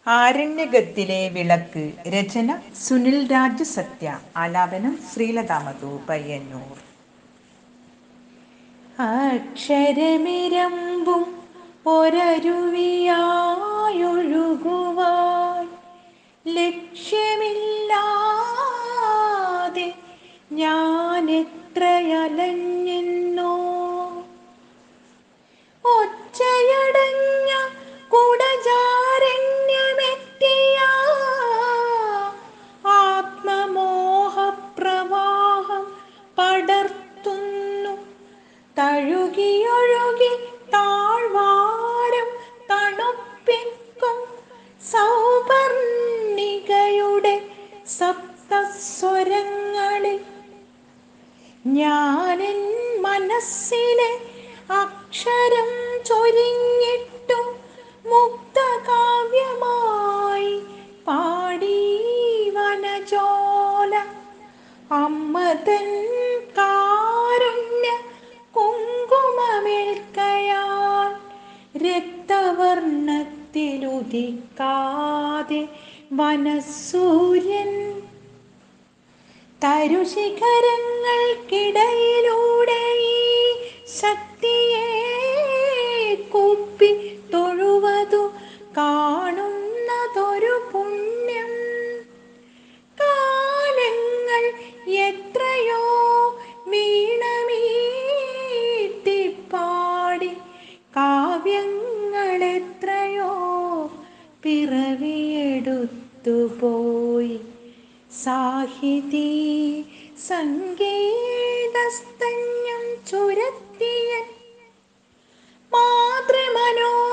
ആരണ്യകത്തിലെ വിളക്ക് രചന സുനിൽ രാജ് സത്യ ആലാപനം ശ്രീലതാമധു പയ്യന്നൂർ അക്ഷരമിരമ്പും ഒരരുവിയായൊഴുകുവാൻ ലക്ഷ്യമില്ലാതെ ഞാൻ എത്രയലഞ്ഞെന്നോ ഒച്ചയടഞ്ഞ കുടജാരണ്യമെത്തിയ ആത്മമോഹപ്രവാഹം പടർത്തുന്നു തഴുകിയൊഴുകി താഴ്വാരം തണുപ്പിക്കും സൗപർണികയുടെ സപ്തസ്വരങ്ങളിൽ ഞാനെൻ മനസ്സിലെ അക്ഷരം ചൊരിഞ്ഞിട്ടു മുക്തകാവ്യമായി പാടി വനജോല അമ്മതൻ കാരുണ്യ കുങ്കുമമേൽക്കയാൽ രക്തവർണ്ണത്തിലുദിക്കാതെ വനസൂര്യൻ തരുശിഖരങ്ങൾക്കിടയിലൂടെ ഈ ശക്തിയെ കൂപ്പി തൊഴുവതു കാണുന്നതൊരു പുണ്യം കാലങ്ങൾ എത്രയോ വീണമീട്ടിപ്പാടി കാവ്യങ്ങൾ എത്രയോ പിറവിയെടുത്തുപോയി സാഹിതി സംഗീതസ്തന്യം ചുരത്തിയ മാതൃമനോരമ